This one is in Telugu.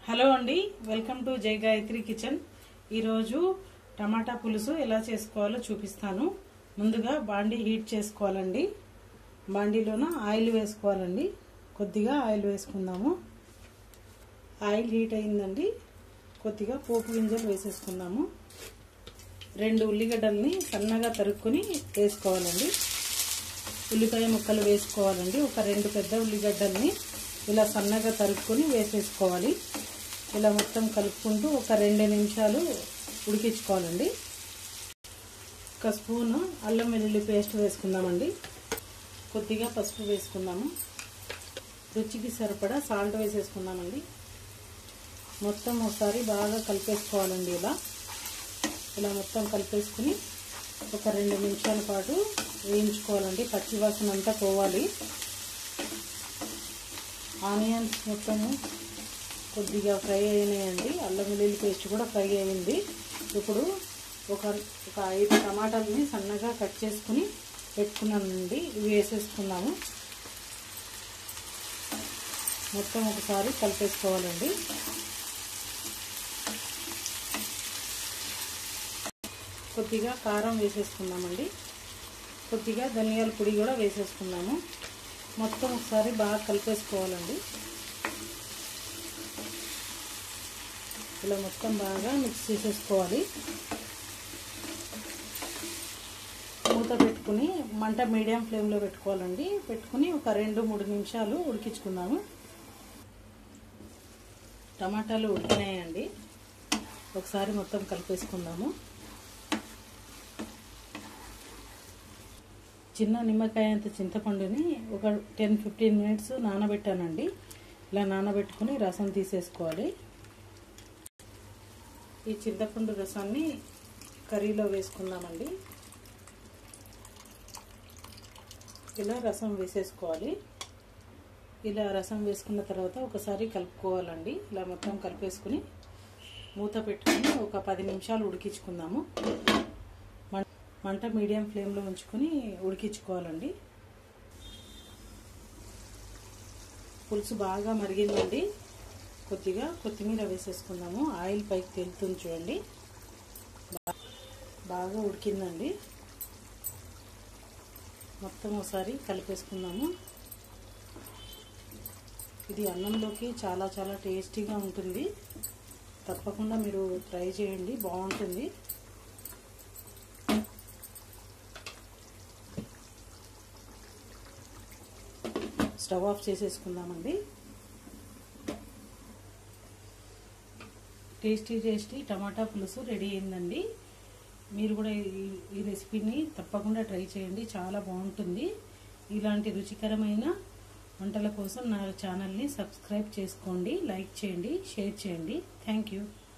హలో అండి వెల్కమ్ టు జై గాయత్రి కిచెన్ ఈరోజు టమాటా పులుసు ఎలా చేసుకోవాలో చూపిస్తాను ముందుగా బాండీ హీట్ చేసుకోవాలండి బాండీలోన ఆయిల్ వేసుకోవాలండి కొద్దిగా ఆయిల్ వేసుకుందాము ఆయిల్ హీట్ అయిందండి కొద్దిగా పోపు గింజలు వేసేసుకుందాము రెండు ఉల్లిగడ్డల్ని సన్నగా తరుక్కొని వేసుకోవాలండి ఉల్లిపాయ ముక్కలు వేసుకోవాలండి ఒక రెండు పెద్ద ఉల్లిగడ్డల్ని ఇలా సన్నగా తరుక్కొని వేసేసుకోవాలి ఇలా మొత్తం కలుపుకుంటూ ఒక రెండు నిమిషాలు ఉడికించుకోవాలండి ఒక స్పూను అల్లం వెల్లుల్లి పేస్ట్ వేసుకుందామండి కొద్దిగా పసుపు వేసుకుందాము రుచికి సరిపడా సాల్ట్ వేసేసుకుందామండి మొత్తం ఒకసారి బాగా కలిపేసుకోవాలండి ఇలా ఇలా మొత్తం కలిపేసుకుని ఒక రెండు నిమిషాల పాటు వేయించుకోవాలండి పచ్చివాసన అంతా పోవాలి ఆనియన్స్ మొత్తము కొద్దిగా ఫ్రై అయినాయండి అల్లం వెల్లుల్లి పేస్ట్ కూడా ఫ్రై అయింది ఇప్పుడు ఒక ఒక ఐదు టమాటాలని సన్నగా కట్ చేసుకుని పెట్టుకున్నానండి ఇవి వేసేసుకున్నాము మొత్తం ఒకసారి కలిపేసుకోవాలండి కొద్దిగా కారం వేసేసుకున్నామండి కొద్దిగా ధనియాల పొడి కూడా వేసేసుకున్నాము మొత్తం ఒకసారి బాగా కలిపేసుకోవాలండి ఇలా మొత్తం బాగా మిక్స్ చేసేసుకోవాలి మూత పెట్టుకుని మంట మీడియం ఫ్లేమ్లో పెట్టుకోవాలండి పెట్టుకుని ఒక రెండు మూడు నిమిషాలు ఉడికించుకుందాము టమాటాలు ఉడికినాయండి ఒకసారి మొత్తం కలిపేసుకుందాము చిన్న నిమ్మకాయ అంత చింతపండుని ఒక టెన్ ఫిఫ్టీన్ మినిట్స్ నానబెట్టానండి ఇలా నానబెట్టుకుని రసం తీసేసుకోవాలి ఈ చింతపండు రసాన్ని కర్రీలో వేసుకుందామండి ఇలా రసం వేసేసుకోవాలి ఇలా రసం వేసుకున్న తర్వాత ఒకసారి కలుపుకోవాలండి ఇలా మొత్తం కలిపేసుకుని మూత పెట్టుకుని ఒక పది నిమిషాలు ఉడికించుకుందాము మంట మీడియం ఫ్లేమ్లో ఉంచుకొని ఉడికించుకోవాలండి పులుసు బాగా మరిగిందండి కొద్దిగా కొత్తిమీర వేసేసుకుందాము ఆయిల్ పైకి తెలుతుంది చూడండి బాగా ఉడికిందండి మొత్తం ఒకసారి కలిపేసుకుందాము ఇది అన్నంలోకి చాలా చాలా టేస్టీగా ఉంటుంది తప్పకుండా మీరు ట్రై చేయండి బాగుంటుంది స్టవ్ ఆఫ్ చేసేసుకుందామండి టేస్టీ టేస్టీ టమాటా పులుసు రెడీ అయిందండి మీరు కూడా ఈ రెసిపీని తప్పకుండా ట్రై చేయండి చాలా బాగుంటుంది ఇలాంటి రుచికరమైన వంటల కోసం నా ఛానల్ని సబ్స్క్రైబ్ చేసుకోండి లైక్ చేయండి షేర్ చేయండి థ్యాంక్ యూ